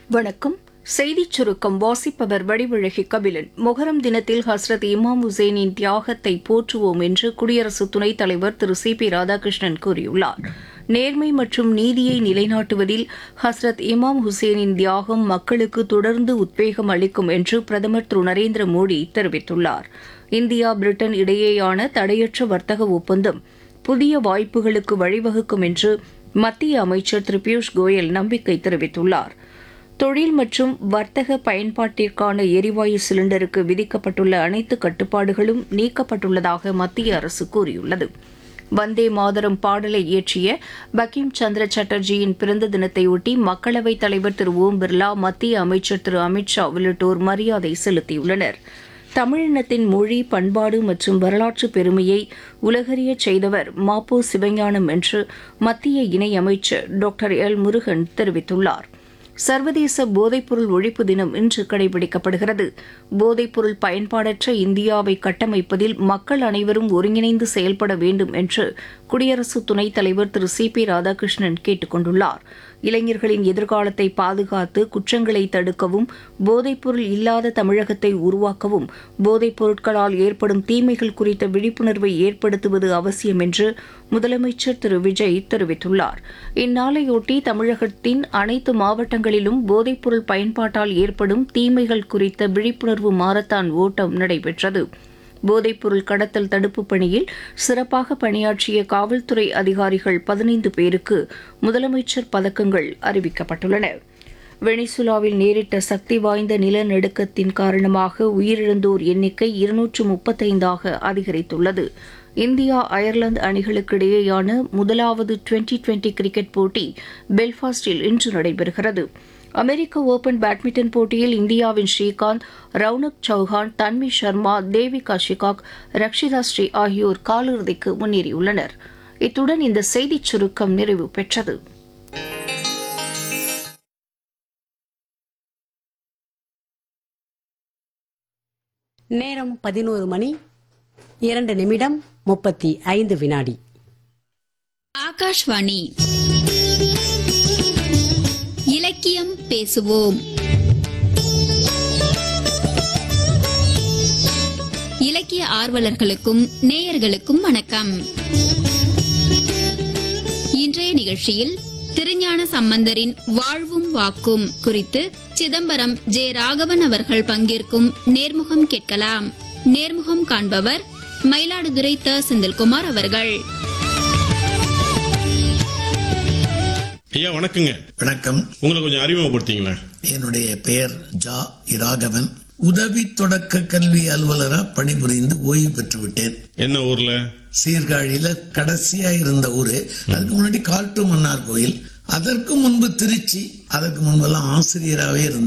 வணக்கம் செய்திச் சுருக்கம் வாசிப்பவர் வடிவழகி கபிலன் மொஹரம் தினத்தில் ஹஸ்ரத் இமாம் ஹுசேனின் தியாகத்தை போற்றுவோம் என்று குடியரசு துணைத் தலைவர் திரு சி பி ராதாகிருஷ்ணன் கூறியுள்ளார் நேர்மை மற்றும் நீதியை நிலைநாட்டுவதில் ஹஸ்ரத் இமாம் ஹுசேனின் தியாகம் மக்களுக்கு தொடர்ந்து உத்வேகம் அளிக்கும் என்று பிரதமர் திரு நரேந்திர மோடி தெரிவித்துள்ளார் இந்தியா பிரிட்டன் இடையேயான தடையற்ற வர்த்தக ஒப்பந்தம் புதிய வாய்ப்புகளுக்கு வழிவகுக்கும் என்று மத்திய அமைச்சர் திரு பியூஷ் கோயல் நம்பிக்கை தெரிவித்துள்ளார் தொழில் மற்றும் வர்த்தக பயன்பாட்டிற்கான எரிவாயு சிலிண்டருக்கு விதிக்கப்பட்டுள்ள அனைத்து கட்டுப்பாடுகளும் நீக்கப்பட்டுள்ளதாக மத்திய அரசு கூறியுள்ளது வந்தே மாதரம் பாடலை இயற்றிய பக்கிம் சந்திர சட்டர்ஜியின் பிறந்த தினத்தையொட்டி மக்களவைத் தலைவர் திரு ஓம் பிர்லா மத்திய அமைச்சர் திரு அமித் ஷா உள்ளிட்டோர் மரியாதை செலுத்தியுள்ளனர் தமிழினத்தின் மொழி பண்பாடு மற்றும் வரலாற்று பெருமையை உலகறியச் செய்தவர் மாப்போ சிவஞானம் என்று மத்திய இணையமைச்சர் டாக்டர் எல் முருகன் தெரிவித்துள்ளார் சர்வதேச போதைப்பொருள் ஒழிப்பு தினம் இன்று கடைபிடிக்கப்படுகிறது போதைப்பொருள் பயன்பாடற்ற இந்தியாவை கட்டமைப்பதில் மக்கள் அனைவரும் ஒருங்கிணைந்து செயல்பட வேண்டும் என்று குடியரசு துணைத் தலைவர் திரு சி பி ராதாகிருஷ்ணன் கேட்டுக் கொண்டுள்ளார் இளைஞர்களின் எதிர்காலத்தை பாதுகாத்து குற்றங்களை தடுக்கவும் போதைப்பொருள் இல்லாத தமிழகத்தை உருவாக்கவும் போதைப் பொருட்களால் ஏற்படும் தீமைகள் குறித்த விழிப்புணர்வை ஏற்படுத்துவது அவசியம் என்று முதலமைச்சர் திரு விஜய் தெரிவித்துள்ளார் இந்நாளையொட்டி தமிழகத்தின் அனைத்து மாவட்டங்களிலும் போதைப்பொருள் பயன்பாட்டால் ஏற்படும் தீமைகள் குறித்த விழிப்புணர்வு மாரத்தான் ஓட்டம் நடைபெற்றது போதைப்பொருள் கடத்தல் தடுப்பு பணியில் சிறப்பாக பணியாற்றிய காவல்துறை அதிகாரிகள் பதினைந்து பேருக்கு முதலமைச்சர் பதக்கங்கள் அறிவிக்கப்பட்டுள்ளன வெனிசுலாவில் நேரிட்ட சக்தி வாய்ந்த நிலநடுக்கத்தின் காரணமாக உயிரிழந்தோர் எண்ணிக்கை இருநூற்று முப்பத்தைந்தாக அதிகரித்துள்ளது இந்தியா அயர்லாந்து அணிகளுக்கு இடையேயான முதலாவது டுவெண்டி டுவெண்டி கிரிக்கெட் போட்டி பெல்ஃபாஸ்டில் இன்று நடைபெறுகிறது அமெரிக்க ஓபன் பேட்மிண்டன் போட்டியில் இந்தியாவின் ஸ்ரீகாந்த் ரவுனக் சௌஹான் தன்வி சர்மா தேவிகா ஷிகாக் ரக்ஷிதா ஸ்ரீ ஆகியோர் காலிறுதிக்கு முன்னேறியுள்ளனர் இத்துடன் இந்த செய்திச் சுருக்கம் நிறைவு பெற்றது நேரம் பதினோரு மணி இரண்டு நிமிடம் முப்பத்தி ஐந்து வினாடி ஆகாஷ்வாணி இலக்கியம் பேசுவோம் இலக்கிய ஆர்வலர்களுக்கும் நேயர்களுக்கும் வணக்கம் இன்றைய நிகழ்ச்சியில் திருஞான சம்பந்தரின் வாழ்வும் வாக்கும் குறித்து சிதம்பரம் ஜே ராகவன் அவர்கள் பங்கேற்கும் நேர்முகம் கேட்கலாம் நேர்முகம் காண்பவர் மயிலாடுதுறை த செந்தில்குமார் அவர்கள் ஐயா வணக்கங்க வணக்கம் உங்களை கொஞ்சம் அறிமுகப்படுத்திங்களேன் என்னுடைய பெயர் ஜா இராகவன் உதவி தொடக்க கல்வி அலுவலரா பணிபுரிந்து ஓய்வு பெற்று விட்டேன் என்ன ஊர்ல சீர்காழியில கடைசியா இருந்த ஊரு அதுக்கு முன்னாடி காட்டு மன்னார் கோயில் அதற்கு முன்பு திருச்சி அதற்கு முன்பெல்லாம் ஆசிரியராகவே இருந்தேன்